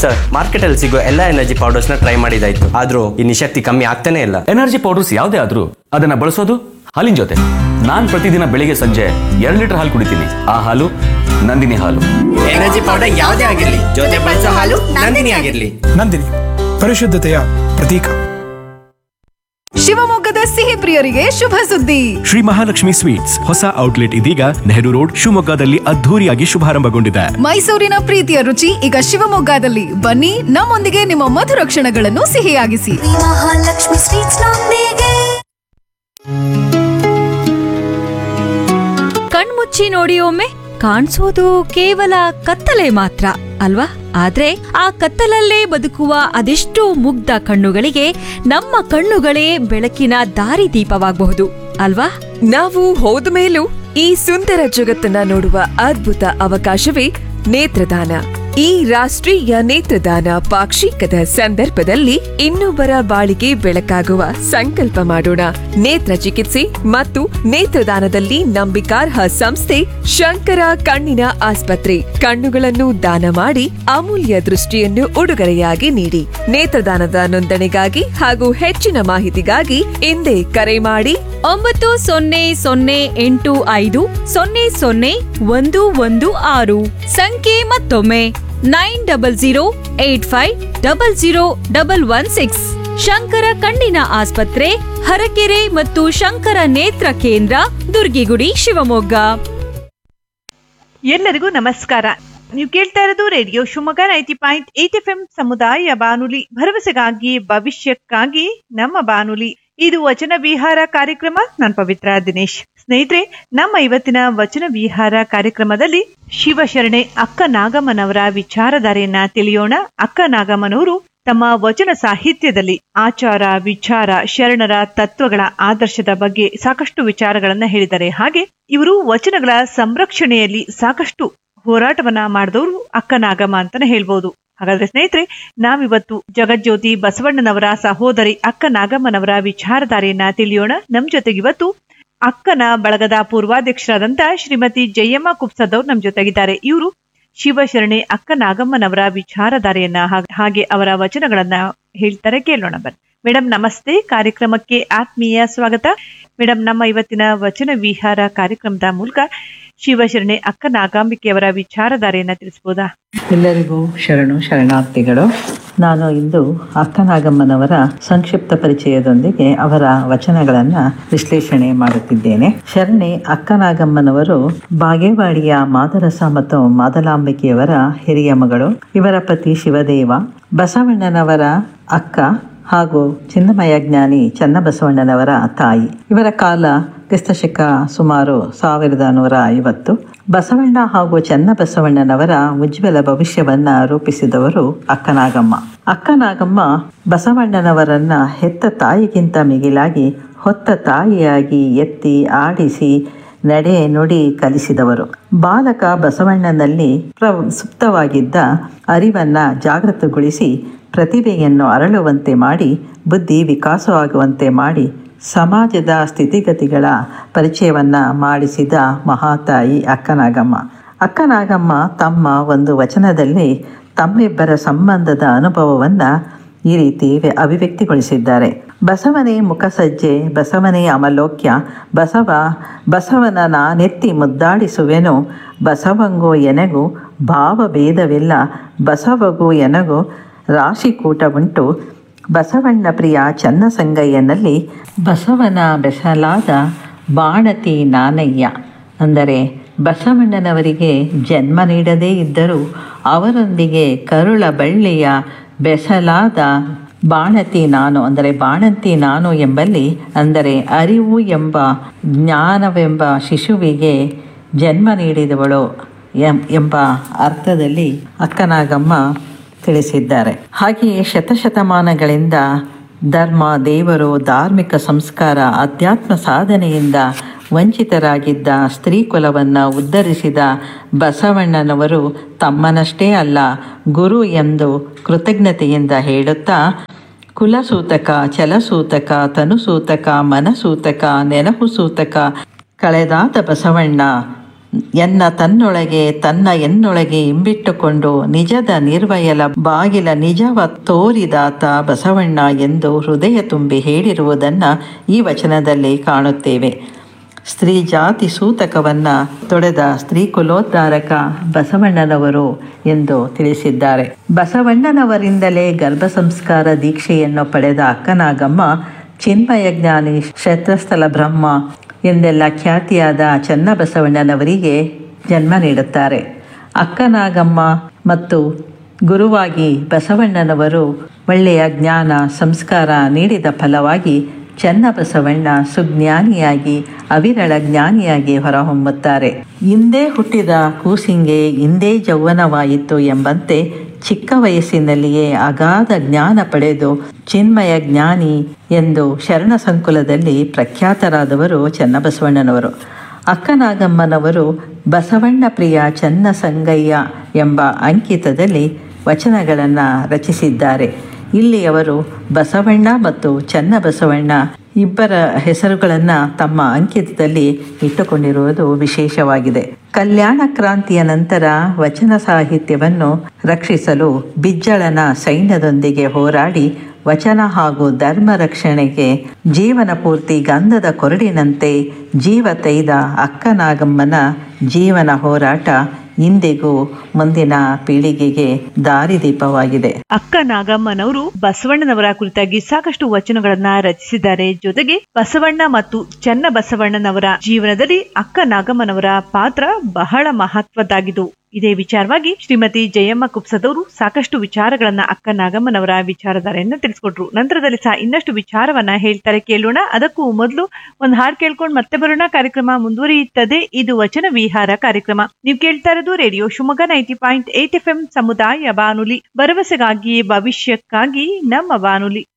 sir market ಅಲ್ಲಿ ಸಿಗೋ ಎಲ್ಲಾ ಎನರ್ಜಿ ಪೌಡರ್ಸ್ ನ ಟ್ರೈ ಮಾಡಿದಾಯ್ತು ಆದ್ರೂ ಈ ನಿಶಕ್ತಿ ಕಮ್ಮಿ ಆಗ್ತಾನೆ ಇಲ್ಲ ಎನರ್ಜಿ ಪೌಡರ್ಸ್ ಯಾವುದೇ ಆದ್ರೂ ಅದನ್ನ ಬಳಸೋದು ಹಾಲಿನ ಜೊತೆ ನಾನ್ ಪ್ರತಿದಿನ ಬೆಳಿಗ್ಗೆ ಸಂಜೆ ಎರಡು ಲೀಟರ್ ಹಾಲು ಕುಡಿತೀನಿ ಆ ಹಾಲು ನಂದಿನಿ ಹಾಲು ಎನರ್ಜಿ ಪೌಡರ್ ಯಾವುದೇ ಆಗಿರ್ಲಿ ಜೊತೆ ಬಳಸೋ ಹಾಲು ನಂದಿನಿ ಆಗಿರ್ಲಿ ನಂದಿನಿ ಪರಿಶುದ್ಧತೆಯ ಪ್ರತೀಕ ಶಿವಮೊಗ್ಗದ ಸಿಹಿ ಪ್ರಿಯರಿಗೆ ಶುಭ ಸುದ್ದಿ ಶ್ರೀ ಮಹಾಲಕ್ಷ್ಮಿ ಸ್ವೀಟ್ಸ್ ಹೊಸ ಔಟ್ಲೆಟ್ ಇದೀಗ ನೆಹರು ರೋಡ್ ಶಿವಮೊಗ್ಗದಲ್ಲಿ ಅದ್ಧೂರಿಯಾಗಿ ಶುಭಾರಂಭಗೊಂಡಿದೆ ಮೈಸೂರಿನ ಪ್ರೀತಿಯ ರುಚಿ ಈಗ ಶಿವಮೊಗ್ಗದಲ್ಲಿ ಬನ್ನಿ ನಮ್ಮೊಂದಿಗೆ ನಿಮ್ಮ ಮಧುರ ಕ್ಷಣಗಳನ್ನು ಸಿಹಿಯಾಗಿಸಿ ಮಹಾಲಕ್ಷ್ಮಿ ಸ್ವೀಟ್ಸ್ ನೊಂದಿಗೆ ಕಣ್ಮುಚ್ಚಿ ನೋಡಿ ಒಮ್ಮೆ ಕಾಣಿಸೋದು ಕೇವಲ ಕತ್ತಲೆ ಮಾತ್ರ ಅಲ್ವಾ ಆದ್ರೆ ಆ ಕತ್ತಲಲ್ಲೇ ಬದುಕುವ ಅದೆಷ್ಟೋ ಮುಗ್ಧ ಕಣ್ಣುಗಳಿಗೆ ನಮ್ಮ ಕಣ್ಣುಗಳೇ ಬೆಳಕಿನ ದಾರಿದೀಪವಾಗಬಹುದು ಅಲ್ವಾ ನಾವು ಹೋದ ಮೇಲೂ ಈ ಸುಂದರ ಜಗತ್ತನ್ನ ನೋಡುವ ಅದ್ಭುತ ಅವಕಾಶವೇ ನೇತ್ರದಾನ ಈ ರಾಷ್ಟ್ರೀಯ ನೇತ್ರದಾನ ಪಾಕ್ಷಿಕದ ಸಂದರ್ಭದಲ್ಲಿ ಇನ್ನೊಬ್ಬರ ಬಾಳಿಗೆ ಬೆಳಕಾಗುವ ಸಂಕಲ್ಪ ಮಾಡೋಣ ನೇತ್ರ ಚಿಕಿತ್ಸೆ ಮತ್ತು ನೇತ್ರದಾನದಲ್ಲಿ ನಂಬಿಕಾರ್ಹ ಸಂಸ್ಥೆ ಶಂಕರ ಕಣ್ಣಿನ ಆಸ್ಪತ್ರೆ ಕಣ್ಣುಗಳನ್ನು ದಾನ ಮಾಡಿ ಅಮೂಲ್ಯ ದೃಷ್ಟಿಯನ್ನು ಉಡುಗೊರೆಯಾಗಿ ನೀಡಿ ನೇತ್ರದಾನದ ನೋಂದಣಿಗಾಗಿ ಹಾಗೂ ಹೆಚ್ಚಿನ ಮಾಹಿತಿಗಾಗಿ ಹಿಂದೆ ಕರೆ ಮಾಡಿ ಒಂಬತ್ತು ಸೊನ್ನೆ ಸೊನ್ನೆ ಎಂಟು ಐದು ಸೊನ್ನೆ ಸೊನ್ನೆ ಒಂದು ಒಂದು ಆರು ಸಂಖ್ಯೆ ಮತ್ತೊಮ್ಮೆ nine double zero eight five double zero double one six Shankara ಕಣ್ಣಿನ ಆಸ್ಪತ್ರೆ ಹರಕೆರೆ ಮತ್ತು ಶಂಕರ ನೇತ್ರ ಕೇಂದ್ರ ದುರ್ಗಿಗುಡಿ ಶಿವಮೊಗ್ಗ ಎಲ್ಲರಿಗೂ ನಮಸ್ಕಾರ ನೀವು ಕೇಳ್ತಾ ಇರೋದು radio Shivamogga ninety point eight F M ಸಮುದಾಯ ಬಾನುಲಿ ಭರವಸೆಗಾಗಿ ಭವಿಷ್ಯಕ್ಕಾಗಿ ನಮ್ಮ ಬಾನುಲಿ ಇದು ವಚನ ವಿಹಾರ ಕಾರ್ಯಕ್ರಮ ನಾನು ಪವಿತ್ರ ದಿನೇಶ್ ಸ್ನೇಹಿತರೆ ನಮ್ಮ ಇವತ್ತಿನ ವಚನ ವಿಹಾರ ಕಾರ್ಯಕ್ರಮದಲ್ಲಿ ಶಿವಶರಣೆ ಅಕ್ಕ ನಾಗಮ್ಮನವರ ವಿಚಾರಧಾರೆಯನ್ನ ತಿಳಿಯೋಣ ಅಕ್ಕ ನಾಗಮ್ಮನವರು ತಮ್ಮ ವಚನ ಸಾಹಿತ್ಯದಲ್ಲಿ ಆಚಾರ ವಿಚಾರ ಶರಣರ ತತ್ವಗಳ ಆದರ್ಶದ ಬಗ್ಗೆ ಸಾಕಷ್ಟು ವಿಚಾರಗಳನ್ನ ಹೇಳಿದ್ದಾರೆ ಹಾಗೆ ಇವರು ವಚನಗಳ ಸಂರಕ್ಷಣೆಯಲ್ಲಿ ಸಾಕಷ್ಟು ಹೋರಾಟವನ್ನ ಮಾಡಿದವರು ಅಕ್ಕ ನಾಗಮ್ಮ ಅಂತಾನೆ ಹೇಳ್ಬೋದು ಹಾಗಾದ್ರೆ ಸ್ನೇಹಿತರೆ ನಾವಿವತ್ತು ಜಗಜ್ಯೋತಿ ಬಸವಣ್ಣನವರ ಸಹೋದರಿ ಅಕ್ಕ ನಾಗಮ್ಮನವರ ವಿಚಾರಧಾರೆಯನ್ನ ತಿಳಿಯೋಣ ನಮ್ ಜೊತೆಗೆ ಇವತ್ತು ಅಕ್ಕನ ಬಳಗದ ಪೂರ್ವಾಧ್ಯಕ್ಷರಾದಂತ ಶ್ರೀಮತಿ ಜಯಮ್ಮ ಕುಪ್ಸದವ್ರು ನಮ್ ಜೊತೆಗಿದ್ದಾರೆ ಇವರು ಶಿವಶರಣೆ ಅಕ್ಕ ನಾಗಮ್ಮನವರ ವಿಚಾರಧಾರೆಯನ್ನ ಹಾಗ್- ಹಾಗೆ ಅವರ ವಚನಗಳನ್ನ ಹೇಳ್ತಾರೆ ಕೇಳೋಣ ಬನ್ನಿ ಮೇಡಮ್ ನಮಸ್ತೆ ಕಾರ್ಯಕ್ರಮಕ್ಕೆ ಆತ್ಮೀಯ ಸ್ವಾಗತ ಮೇಡಮ್ ನಮ್ಮ ಇವತ್ತಿನ ವಚನ ವಿಹಾರ ಕಾರ್ಯಕ್ರಮದ ಮೂಲಕ ಶಿವಶರಣೆ ಅಕ್ಕ ನಾಗಾಂಬಿಕೆಯವರ ವಿಚಾರಧಾರೆಯನ್ನ ತಿಳಿಸಬಹುದಾ ಎಲ್ಲರಿಗೂ ಶರಣು ಶರಣಾರ್ಥಿಗಳು ನಾನು ಇಂದು ಅಕ್ಕನಾಗಮ್ಮನವರ ಸಂಕ್ಷಿಪ್ತ ಪರಿಚಯದೊಂದಿಗೆ ಅವರ ವಚನಗಳನ್ನು ವಿಶ್ಲೇಷಣೆ ಮಾಡುತ್ತಿದ್ದೇನೆ ಶರಣೆ ಅಕ್ಕನಾಗಮ್ಮನವರು ಬಾಗೇವಾಡಿಯ ಮಾದರಸ ಮತ್ತು ಮಾದಲಾಂಬಿಕೆಯವರ ಹಿರಿಯ ಮಗಳು ಇವರ ಪತಿ ಶಿವದೇವ ಬಸವಣ್ಣನವರ ಅಕ್ಕ ಹಾಗೂ ಚಿನ್ನಮಯ ಜ್ಞಾನಿ ಚನ್ನಬಸವಣ್ಣನವರ ತಾಯಿ ಇವರ ಕಾಲ ಕ್ರಿಸ್ತಶಕ ಸುಮಾರು ಸಾವಿರದ ನೂರ ಐವತ್ತು ಬಸವಣ್ಣ ಹಾಗೂ ಚನ್ನಬಸವಣ್ಣನವರ ಉಜ್ವಲ ಭವಿಷ್ಯವನ್ನ ರೂಪಿಸಿದವರು ಅಕ್ಕನಾಗಮ್ಮ ಅಕ್ಕನಾಗಮ್ಮ ಬಸವಣ್ಣನವರನ್ನ ಹೆತ್ತ ತಾಯಿಗಿಂತ ಮಿಗಿಲಾಗಿ ಹೊತ್ತ ತಾಯಿಯಾಗಿ ಎತ್ತಿ ಆಡಿಸಿ ನಡೆ ನುಡಿ ಕಲಿಸಿದವರು ಬಾಲಕ ಬಸವಣ್ಣನಲ್ಲಿ ಪ್ರ ಸುಪ್ತವಾಗಿದ್ದ ಅರಿವನ್ನ ಜಾಗೃತಗೊಳಿಸಿ ಪ್ರತಿಭೆಯನ್ನು ಅರಳುವಂತೆ ಮಾಡಿ ಬುದ್ಧಿ ವಿಕಾಸವಾಗುವಂತೆ ಮಾಡಿ ಸಮಾಜದ ಸ್ಥಿತಿಗತಿಗಳ ಪರಿಚಯವನ್ನ ಮಾಡಿಸಿದ ಮಹಾತಾಯಿ ಅಕ್ಕನಾಗಮ್ಮ ಅಕ್ಕನಾಗಮ್ಮ ತಮ್ಮ ಒಂದು ವಚನದಲ್ಲಿ ತಮ್ಮಿಬ್ಬರ ಸಂಬಂಧದ ಅನುಭವವನ್ನ ಈ ರೀತಿ ವ್ಯ- ಅಭಿವ್ಯಕ್ತಿಗೊಳಿಸಿದ್ದಾರೆ ಬಸವನೇ ಮುಖಸಜ್ಜೆ ಬಸವನೇ ಅಮಲೋಕ್ಯ ಬಸವ ಬಸವನ ನಾನೆತ್ತಿ ಮುದ್ದಾಡಿಸುವೆನು ಬಸವಂಗೋ ಎನಗೂ ಭಾವಭೇದವಿಲ್ಲ ಬಸವಗೂ ಎನಗೂ ರಾಶಿಕೂಟ ಉಂಟು ಬಸವಣ್ಣ ಪ್ರಿಯ ಚನ್ನಸಂಗಯ್ಯನಲ್ಲಿ ಬಸವನ ಬೆಸಲಾದ ಬಾಣತಿ ನಾನಯ್ಯ ಅಂದರೆ ಬಸವಣ್ಣನವರಿಗೆ ಜನ್ಮ ನೀಡದೇ ಇದ್ದರೂ ಅವರೊಂದಿಗೆ ಕರುಳ ಬಳ್ಳಿಯ ಬೆಸಲಾದ ಬಾಣತಿ ನಾನು ಅಂದರೆ ಬಾಣಂತಿ ನಾನು ಎಂಬಲ್ಲಿ ಅಂದರೆ ಅರಿವು ಎಂಬ ಜ್ಞಾನವೆಂಬ ಶಿಶುವಿಗೆ ಜನ್ಮ ನೀಡಿದವಳು ಎಂ- ಎಂಬ ಅರ್ಥದಲ್ಲಿ ಅಕ್ಕನಾಗಮ್ಮ ತಿಳಿಸಿದ್ದಾರೆ ಹಾಗೆಯೇ ಶತಶತಮಾನಗಳಿಂದ ಧರ್ಮ ದೇವರು ಧಾರ್ಮಿಕ ಸಂಸ್ಕಾರ ಅಧ್ಯಾತ್ಮ ಸಾಧನೆಯಿಂದ ವಂಚಿತರಾಗಿದ್ದ ಸ್ತ್ರೀ ಕುಲವನ್ನು ಉದ್ಧರಿಸಿದ ಬಸವಣ್ಣನವರು ತಮ್ಮನಷ್ಟೇ ಅಲ್ಲ ಗುರು ಎಂದು ಕೃತಜ್ಞತೆಯಿಂದ ಹೇಳುತ್ತಾ ಕುಲಸೂತಕ ಚಲಸೂತಕ ತನುಸೂತಕ ಮನಸೂತಕ ನೆನಹು ಸೂತಕ ಕಳೆದಾದ ಬಸವಣ್ಣ ಎನ್ನ ತನ್ನೊಳಗೆ ತನ್ನ ಎನ್ನೊಳಗೆ ಇಂಬಿಟ್ಟುಕೊಂಡು ನಿಜದ ನಿರ್ವಯಲ ಬಾಗಿಲ ನಿಜವ ತೋರಿದಾತ ಬಸವಣ್ಣ ಎಂದು ಹೃದಯ ತುಂಬಿ ಹೇಳಿರುವುದನ್ನು ಈ ವಚನದಲ್ಲಿ ಕಾಣುತ್ತೇವೆ ಸ್ತ್ರೀ ಜಾತಿ ಸೂತಕವನ್ನು ತೊಡೆದ ಸ್ತ್ರೀ ಕುಲೋದ್ಧಾರಕ ಬಸವಣ್ಣನವರು ಎಂದು ತಿಳಿಸಿದ್ದಾರೆ ಬಸವಣ್ಣನವರಿಂದಲೇ ಗರ್ಭ ಸಂಸ್ಕಾರ ದೀಕ್ಷೆಯನ್ನು ಪಡೆದ ಅಕ್ಕನಾಗಮ್ಮ ಚಿನ್ಮಯ ಜ್ಞಾನಿ ಕ್ಷೇತ್ರಸ್ಥಲ ಬ್ರಹ್ಮ ಎಂದೆಲ್ಲ ಖ್ಯಾತಿಯಾದ ಚನ್ನಬಸವಣ್ಣನವರಿಗೆ ಜನ್ಮ ನೀಡುತ್ತಾರೆ ಅಕ್ಕನಾಗಮ್ಮ ಮತ್ತು ಗುರುವಾಗಿ ಬಸವಣ್ಣನವರು ಒಳ್ಳೆಯ ಜ್ಞಾನ ಸಂಸ್ಕಾರ ನೀಡಿದ ಫಲವಾಗಿ ಚನ್ನಬಸವಣ್ಣ ಸುಜ್ಞಾನಿಯಾಗಿ ಅವಿರಳ ಜ್ಞಾನಿಯಾಗಿ ಹೊರಹೊಮ್ಮುತ್ತಾರೆ ಇಂದೇ ಹುಟ್ಟಿದ ಕೂಸಿಂಗೆ ಇಂದೇ ಯೌವನವಾಯಿತು ಎಂಬಂತೆ ಚಿಕ್ಕ ವಯಸ್ಸಿನಲ್ಲಿಯೇ ಅಗಾಧ ಜ್ಞಾನ ಪಡೆದು ಚಿನ್ಮಯ ಜ್ಞಾನಿ ಎಂದು ಶರಣ ಸಂಕುಲದಲ್ಲಿ ಪ್ರಖ್ಯಾತರಾದವರು ಚನ್ನಬಸವಣ್ಣನವರು ಅಕ್ಕನಾಗಮ್ಮನವರು ಬಸವಣ್ಣ ಪ್ರಿಯ ಚನ್ನ ಸಂಗಯ್ಯ ಎಂಬ ಅಂಕಿತದಲ್ಲಿ ವಚನಗಳನ್ನು ರಚಿಸಿದ್ದಾರೆ ಇಲ್ಲಿ ಅವರು ಬಸವಣ್ಣ ಮತ್ತು ಚನ್ನಬಸವಣ್ಣ ಇಬ್ಬರ ಹೆಸರುಗಳನ್ನು ತಮ್ಮ ಅಂಕಿತದಲ್ಲಿ ಇಟ್ಟುಕೊಂಡಿರುವುದು ವಿಶೇಷವಾಗಿದೆ ಕಲ್ಯಾಣ ಕ್ರಾಂತಿಯ ನಂತರ ವಚನ ಸಾಹಿತ್ಯವನ್ನು ರಕ್ಷಿಸಲು ಬಿಜ್ಜಳನ ಸೈನ್ಯದೊಂದಿಗೆ ಹೋರಾಡಿ ವಚನ ಹಾಗೂ ಧರ್ಮ ರಕ್ಷಣೆಗೆ ಜೀವನ ಪೂರ್ತಿ ಗಂಧದ ಕೊರಡಿನಂತೆ ಜೀವ ತೈದ ಅಕ್ಕನಾಗಮ್ಮನ ಜೀವನ ಹೋರಾಟ ಇಂದಿಗೂ ಮುಂದಿನ ಪೀಳಿಗೆಗೆ ದಾರಿದೀಪವಾಗಿದೆ ಅಕ್ಕ ನಾಗಮ್ಮನವರು ಬಸವಣ್ಣನವರ ಕುರಿತಾಗಿ ಸಾಕಷ್ಟು ವಚನಗಳನ್ನ ರಚಿಸಿದ್ದಾರೆ ಜೊತೆಗೆ ಬಸವಣ್ಣ ಮತ್ತು ಚನ್ನ ಬಸವಣ್ಣನವರ ಜೀವನದಲ್ಲಿ ಅಕ್ಕ ನಾಗಮ್ಮನವರ ಪಾತ್ರ ಬಹಳ ಮಹತ್ವದ್ದಾಗಿದ್ದು ಇದೇ ವಿಚಾರವಾಗಿ ಶ್ರೀಮತಿ ಜಯಮ್ಮ ಕುಪ್ಸದವರು ಸಾಕಷ್ಟು ವಿಚಾರಗಳನ್ನ ಅಕ್ಕ ನಾಗಮ್ಮನವರ ವಿಚಾರಧಾರೆಯನ್ನ ತಿಳಿಸ್ಕೊಟ್ರು ನಂತರದಲ್ಲಿ ಸಹ ಇನ್ನಷ್ಟು ವಿಚಾರವನ್ನ ಹೇಳ್ತಾರೆ ಕೇಳೋಣ ಅದಕ್ಕೂ ಮೊದಲು ಒಂದು ಹಾಡು ಕೇಳ್ಕೊಂಡು ಮತ್ತೆ ಬರೋಣ ಕಾರ್ಯಕ್ರಮ ಮುಂದುವರಿಯುತ್ತದೆ ಇದು ವಚನ ವಿಹಾರ ಕಾರ್ಯಕ್ರಮ ನೀವು ಕೇಳ್ತಾ ಇರೋದು radio Shivamogga ninety point eight F M ಸಮುದಾಯ ಬಾನುಲಿ ಭರವಸೆಗಾಗಿ ಭವಿಷ್ಯಕ್ಕಾಗಿ ನಮ್ಮ ಬಾನುಲಿ